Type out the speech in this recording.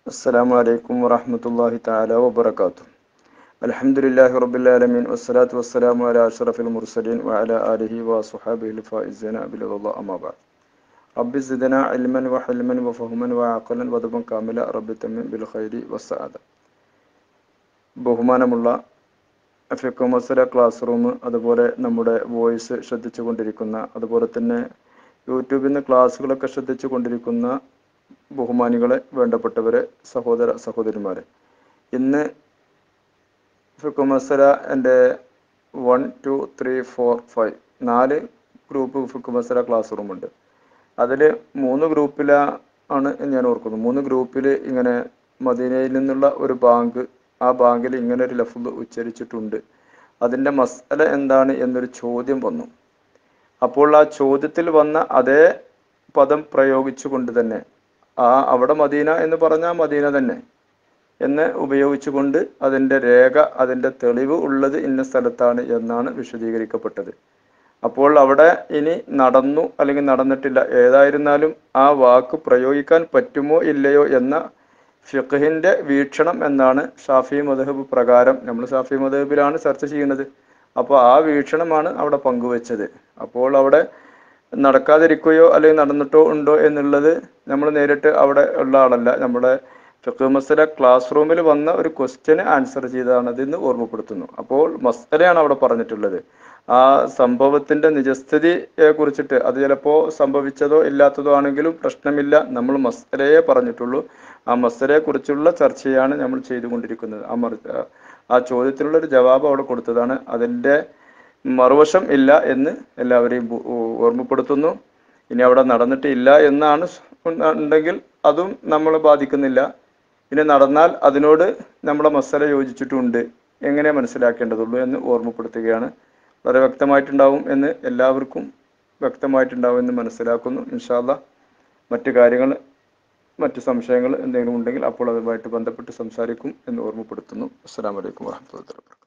السلام عليكم ورحمة الله تعالى وبركاته الحمد لله رب العالمين والصلاة والسلام على أشرف المرسلين وعلى آله وصحابه الفائزين برضا الله أما بعد رب زدنا علما وحلما وفهما وعقلا وضبا كاملا رب تمم بالخير والسعادة ബഹുമാനമുള്ള ഫിക്കു മസല class room അതുപോലെ നമ്മുടെ വോയിസ് ശ്രദ്ധിച്ചു കൊണ്ടിരിക്കുന്ന അതുപോലെ തന്നെ യൂട്യൂബിൽ നിന്ന് ക്ലാസ്സുകളൊക്കെ ശ്രദ്ധിച്ചു കൊണ്ടിരിക്കുന്ന ബഹുമാനികളെ വേണ്ടപ്പെട്ടവരെ സഹോദര സഹോദരിമാരെ ഇന്ന് ഫിക്കു മസല എൻ്റെ one two three four five നാല് ഗ്രൂപ്പ് ഫിക്കു മസല ക്ലാസ് റൂമുണ്ട് അതിൽ മൂന്ന് ഗ്രൂപ്പിലാണ് ഞാൻ ഓർക്കുന്നു മൂന്ന് ഗ്രൂപ്പിൽ ഇങ്ങനെ മദീനയിൽ നിന്നുള്ള ഒരു ബാങ്ക് ആ ബാങ്കിൽ ഇങ്ങനെ ഒരു ലഫ്ദ് ഉച്ചരിച്ചിട്ടുണ്ട് അതിൻ്റെ മസല എന്താണ് എന്നൊരു ചോദ്യം വന്നു അപ്പോൾ ആ ചോദ്യത്തിൽ വന്ന അതേ പദം പ്രയോഗിച്ചുകൊണ്ട് തന്നെ ആ അവിടെ മദീന എന്ന് പറഞ്ഞാൽ മദീന തന്നെ എന്ന് ഉപയോഗിച്ചുകൊണ്ട് അതിൻ്റെ രേഖ അതിൻ്റെ തെളിവ് ഉള്ളത് ഇന്ന സ്ഥലത്താണ് എന്നാണ് വിശദീകരിക്കപ്പെട്ടത് അപ്പോൾ അവിടെ ഇനി നടന്നു അല്ലെങ്കിൽ നടന്നിട്ടില്ല ഏതായിരുന്നാലും ആ വാക്ക് പ്രയോഗിക്കാൻ പറ്റുമോ ഇല്ലയോ എന്ന ഫിഖഹിന്റെ വീക്ഷണം എന്നാണ് ഷാഫി മദഹബ് പ്രകാരം നമ്മൾ ഷാഫി മദഹബിലാണ് ചർച്ച ചെയ്യുന്നത് അപ്പോൾ ആ വീക്ഷണമാണ് അവിടെ പങ്കുവച്ചത് അപ്പോൾ അവിടെ നടക്കാതിരിക്കുകയോ അല്ലെങ്കിൽ നടന്നിട്ടോ ഉണ്ടോ എന്നുള്ളത് നമ്മൾ നേരിട്ട് അവിടെ ഉള്ള ആളല്ല നമ്മുടെ ഫിഖ് മസല ക്ലാസ് റൂമിൽ വന്ന ഒരു ക്വസ്റ്റ്യന് ആൻസർ ചെയ്തതാണ് അതെന്ന് ഓർമ്മപ്പെടുത്തുന്നു അപ്പോൾ മസലയാണ് അവിടെ പറഞ്ഞിട്ടുള്ളത് ആ സംഭവത്തിന്റെ നിജസ്ഥിതിയെ കുറിച്ചിട്ട് അത് ചിലപ്പോൾ സംഭവിച്ചതോ ഇല്ലാത്തതോ ആണെങ്കിലും പ്രശ്നമില്ല നമ്മൾ മസലയെ പറഞ്ഞിട്ടുള്ളൂ ആ മസലയെ കുറിച്ചുള്ള ചർച്ചയാണ് നമ്മൾ ചെയ്തുകൊണ്ടിരിക്കുന്നത് ആ മറു ആ ചോദ്യത്തിനുള്ള ഒരു ജവാബ് അവിടെ കൊടുത്തതാണ് അതിൻ്റെ മറുവശം ഇല്ല എന്ന് എല്ലാവരെയും ഓർമ്മപ്പെടുത്തുന്നു ഇനി അവിടെ നടന്നിട്ടില്ല എന്നാണ് ഉണ്ടെങ്കിൽ അതും നമ്മളെ ബാധിക്കുന്നില്ല ഇനി നടന്നാൽ അതിനോട് നമ്മളെ മസല യോജിച്ചിട്ടുണ്ട് എങ്ങനെ മനസ്സിലാക്കേണ്ടതുള്ളൂ എന്ന് ഓർമ്മപ്പെടുത്തുകയാണ് വളരെ വ്യക്തമായിട്ടുണ്ടാവും എന്ന് എല്ലാവർക്കും വ്യക്തമായിട്ടുണ്ടാവും എന്ന് മനസ്സിലാക്കുന്നു ഇൻഷാല്ല മറ്റു കാര്യങ്ങൾ മറ്റു സംശയങ്ങൾ എന്തെങ്കിലും ഉണ്ടെങ്കിൽ അപ്പോൾ അതുമായിട്ട് ബന്ധപ്പെട്ട് സംസാരിക്കും എന്ന് ഓർമ്മപ്പെടുത്തുന്നു അസ്സാം വലൈക്കും വാഹമത്തുള്ള